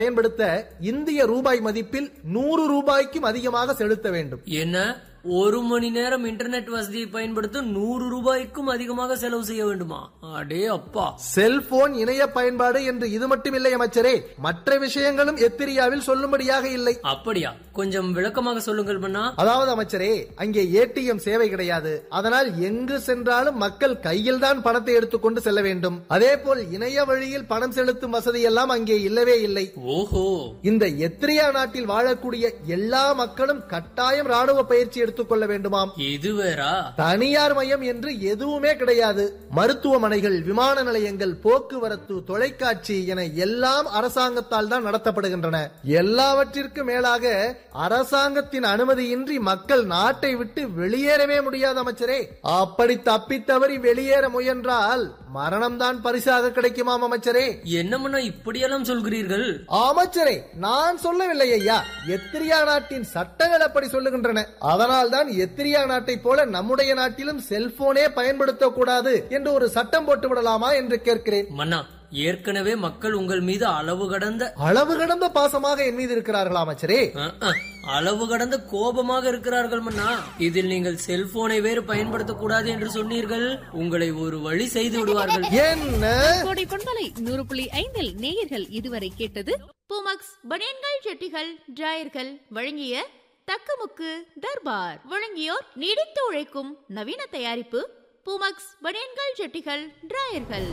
பயன்படுத்த இந்திய ரூபாய் மதிப்பில் நூறு ரூபாய்க்கும் அதிகமாக செலுத்த வேண்டும் என்ன ஒரு மணி நேரம் இன்டர்நெட் வசதியை பயன்படுத்த நூறு ரூபாய்க்கும் அதிகமாக செலவு செய்ய வேண்டுமா அடே அப்பா செல்போன் இணைய பயன்பாடு என்று இது மட்டும் இல்லை அமைச்சரே மற்ற விஷயங்களும் எத்திரியாவில் சொல்லும்படியாக இல்லை அப்படியா கொஞ்சம் விளக்கமாக சொல்லுங்கள் மன்னா அதாவது அமைச்சரே அங்கே ஏடிஎம் சேவை கிடையாது அதனால் எங்கு சென்றாலும் மக்கள் கையில் தான் பணத்தை எடுத்துக்கொண்டு செல்ல வேண்டும் அதே போல் இணைய வழியில் பணம் செலுத்தும் வசதி எல்லாம் அங்கே இல்லவே இல்லை ஓஹோ இந்த எத்திரியா நாட்டில் வாழக்கூடிய எல்லா மக்களும் கட்டாயம் ராணுவ பயிற்சி எடுத்துக்கொள்ள வேண்டுமாம் இது வேறா தனியார் மையம் என்று எதுவுமே கிடையாது மருத்துவமனைகள் விமான நிலையங்கள் போக்குவரத்து தொலைக்காட்சி என எல்லாம் அரசாங்கத்தால் தான் நடத்தப்படுகின்றன எல்லாவற்றிற்கும் மேலாக அரசாங்கத்தின் அனுமதியின்றி மக்கள் நாட்டை விட்டு வெளியேறவே முடியாது அமைச்சரே அப்படி தப்பித்தவறி வெளியேற முயன்றால் மரணம்தான் பரிசாக கிடைக்குமாம் அமைச்சரே என்ன மன்னா இப்படியெல்லாம் சொல்கிறீர்கள் அமைச்சரே நான் சொல்லவில்லை ஐயா எத்திரியா நாட்டின் சட்டங்கள் அப்படி சொல்லுகின்றன அதனால்தான் எத்திரியா நாட்டை போல நம்முடைய நாட்டிலும் செல்போனே பயன்படுத்தக்கூடாது என்று ஒரு சட்டம் போட்டு விடலாமா என்று கேட்கிறேன் மன்னா ஏற்கனவே மக்கள் உங்கள் மீது அளவு கடந்த அளவு கடந்த பாசமாக என் மீது இருக்கிறார்களா அமைச்சரே அஹ், அஹ், அளவு கடந்த கோபமாக இருக்கிறார்கள் மன்னா இதில் நீங்கள் செல்போனை வேறு பயன்படுத்தக்கூடாது என்று சொன்னீர்கள் உங்களை ஒரு வழி செய்து விடுவார்கள் என்ன கோடை பண்பலை நூறு புள்ளி ஐந்தில் நேயர்கள் இதுவரை கேட்டது பூமக்ஸ் பனியன்கள் ஜெட்டிகள் டிராயர்கள் வழங்கிய தக்கமுக்கு தர்பார் வழங்கியோர் நீடித்து உழைக்கும் நவீன தயாரிப்பு பூமக்ஸ் பனியன்கள் ஜெட்டிகள் டிராயர்கள்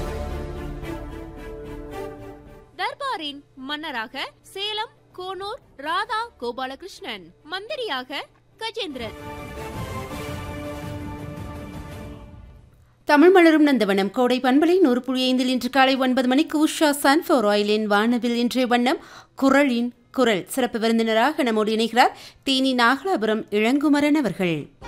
தர்பாரின் மன்னராக சேலம் கோனூர் ராதா கோபாலகிருஷ்ணன் மந்திரியாக கஜேந்திரன் தமிழ் மலரும் நந்தவனம் கோடை பண்பலை நூறு புள்ளி ஐந்தில் இன்று காலை ஒன்பது மணிக்கு உஷா சன்ஃபோர் ஆயிலின் வானவில் இன்றைய வண்ணம் குரலின் குரல் சிறப்பு விருந்தினராக நம்மோடு இணைகிறார் தேனி நாகலாபுரம் இளங்குமரன் அவர்கள்